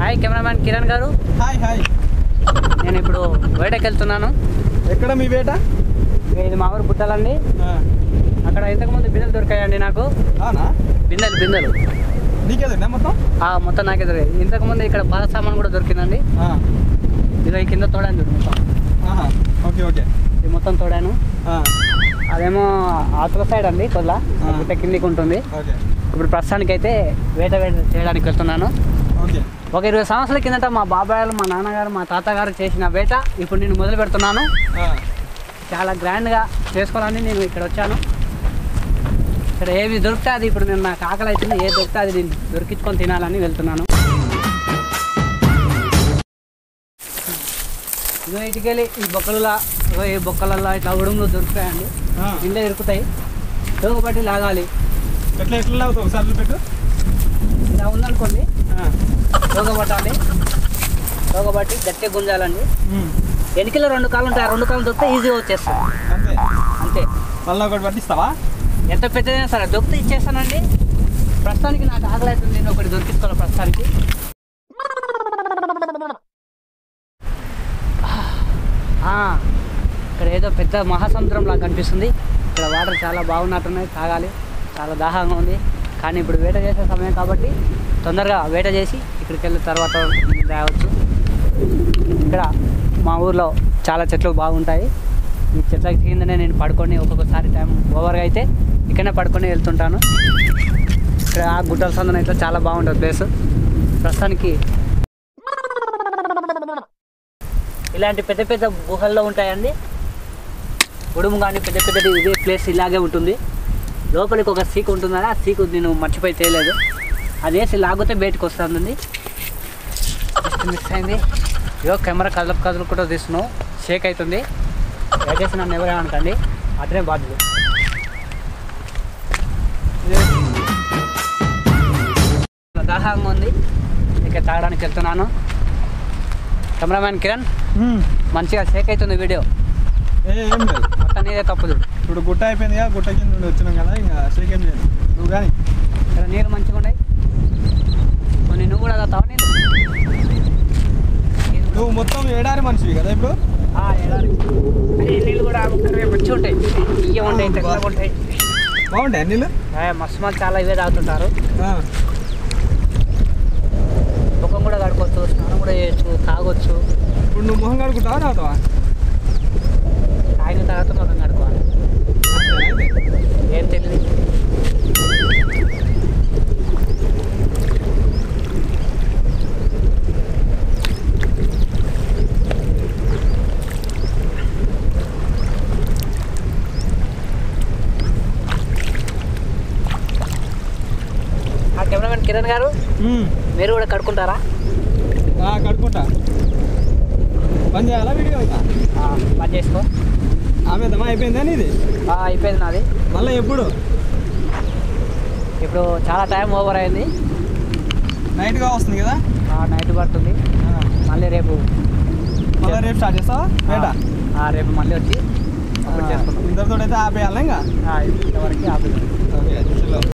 Hi cameraman Kiran గారు hi hi నేను ఇప్పుడు బయటకు వెళ్తున్నాను ఎక్కడ మీ వేట ఇది మా ఊరు బుట్టలండి ఆ, అక్కడ ఇంతకుముందు బిందెలు దొరికాయండి నాకు అవునా బిందెలు బిందెలు నీకే దొరికినా మొత్తం ఆ, మొత్తం నాకే దొరికాయి ఇంతకుముందు ఇక్కడ పాల సామాన్ కూడా దొరికిందండి ఆ, ఇది ఈ కింద తోడాను చూడు మొత్తం ఆహా, ఓకే ఓకే ఇది మొత్తం తోడాను ఆ, అదేమో ఆతుల సైడ్ అండి కొల్ల ఆ. బుట్ట కిందికి ఉంటుంది ఓకే ఇప్పుడు ప్రస్తుతానికి అయితే వేట వేట చేయడానికి వెళ్తున్నాను ఓకే ఒక ఇరవై సంవత్సరాల కిందట మా బాబాయ్లు మా నాన్నగారు మా తాతగారు చేసిన వేట ఇప్పుడు నేను మొదలు పెడుతున్నాను ఆ, చాలా గ్రాండ్గా చేసుకోవాలని నేను ఇక్కడ వచ్చాను ఇక్కడ ఏవి దొరికితే అది ఇప్పుడు నేను నాకు ఆకలి అవుతుంది ఏది దొరికితే అది నేను దొరికించుకొని తినాలని వెళ్తున్నాను ఇదో ఇటుకెళ్ళి ఈ బొక్కలలో ఇగో ఈ బొక్కలలో ఇట్లా ఉడుములు దొరుకుతాయండి ఆ. కింద ఇరుకుతాయి బట్టి లాగాలి ఎట్లా ఎట్లా లాగుతావు ఒకసారి పెట్టు ఇలా ఉందనుకోండి ఆ, పట్టాలి బట్టి గట్టిగా గుంజాలండి ఉమ్, ఎనికిలో రెండు కాళ్ళు ఉంటాయి ఆ రెండు కాళ్ళు దొరికితే ఈజీగా వచ్చేస్తాయి అంతే అంతే మళ్ళీ ఒకటి పట్టిస్తావా ఎంత పెద్దదైనా సరే దొరికితే ఇచ్చేస్తానండి ప్రస్తుతానికి నాకు ఆకలి అవుతుంది నేను ఒకటి దొరికించుకోవాలి ప్రస్తుతానికి ఆ, ఇక్కడ ఏదో పెద్ద మహాసముద్రం లాగా కనిపిస్తుంది ఇక్కడ వాటర్ చాలా బాగున్నట్టున్నాయి తాగాలి చాలా దాహంగా ఉంది కానీ ఇప్పుడు వేట చేసే సమయం కాబట్టి తొందరగా వేట చేసి ఇక్కడికి వెళ్ళిన తర్వాత రావచ్చు ఇక్కడ మా ఊర్లో చాలా చెట్లు బాగుంటాయి ఈ చెట్ల కిందనే నేను పడుకొని ఒక్కొక్కసారి టైం ఓవర్గా అయితే ఇక్కడనే పడుకొని వెళ్తుంటాను ఇక్కడ ఆ గుట్టల సందన ఇట్లా చాలా బాగుంటుంది ప్లేస్ ప్రస్తుతానికి ఇలాంటి పెద్ద పెద్ద గుహల్లో ఉంటాయండి ఉడుము కానీ పెద్ద పెద్దది ఇదే ప్లేస్ ఇలాగే ఉంటుంది లోపలికి ఒక సీక్ ఉంటుందని ఆ సీకు నేను మర్చిపోయి చేయలేదు అది వేసి లాగితే బయటకు వస్తుంది జస్ట్ మిక్స్ అయింది ఇదో కెమెరా కదలకు కదులుకుంటూ తీస్తున్నావు షేక్ అవుతుంది దయచేసి నన్ను ఎవరేమనకండి అతనే బాధ్యుడు దాహంగా ఉంది ఇక తాగడానికి వెళ్తున్నాను కెమెరామ్యాన్ కిరణ్ ఉమ్, మంచిగా షేక్ అవుతుంది వీడియో ఏ ఏం లేదు మొత్తం నీదే తప్పదు ఇప్పుడు గుట్ట అయిపోయింది కదా గుట్ట కింద నుండి వచ్చినాం కదా ఇంకా షేక్ ఏం లేదు నువ్వు కానీ ఇక్కడ నీళ్ళు మంచిగా ఉన్నాయి కొన్ని నువ్వు కూడా తాగుతావా నీళ్ళు నీళ్ళు నువ్వు మొత్తం ఏడారి మనిషివి కదా ఇప్పుడు ఆ, ఎడారి. ఈ నీళ్ళు కూడా కరివే మంచిగా ఉంటాయి ఇయ్య ఉంటాయి తెల్లగా ఉంటాయి బాగుంటాయి నీళ్ళు ఏ, మస్తు మంది చాలా ఇవే తాగుతుంటారు ఆ, ముఖం కూడా కడుకోవచ్చు స్నానం కూడా చేయొచ్చు తాగొచ్చు ఇప్పుడు నువ్వు మొహం కడుకుంటావా తాగుతావా తాగిన తర్వాత ముఖం కడుకోవాలి అంతేనా అయితే? ఏం తెలియదు ఆ కెమెరామెన్ కిరణ్ గారు ఉమ్, మీరు కూడా కడుకుంటారా ఆ, కడుకుంటా పని చేయాలా వీడియో ఇంకా ఆ, పని చేసుకో ఆమె దమా అయిపోయిందా ఇది ఆ, అయిపోయింది నాది మళ్ళీ ఎప్పుడు ఇప్పుడు చాలా టైం ఓవర్ అయింది నైట్గా వస్తుంది కదా ఆ, నైట్ పడుతుంది ఆ, మళ్ళీ రేపు మళ్ళీ రేపు స్టార్ట్ చేస్తావా వేట ఆ, రేపు మళ్ళీ వచ్చి అప్పుడు చేసుకుందాం ఇద్దరితో అయితే ఆపేయాలా ఇంకా ఆ, ఇంతవరకు ఆపేద్దాం ఓకే చలో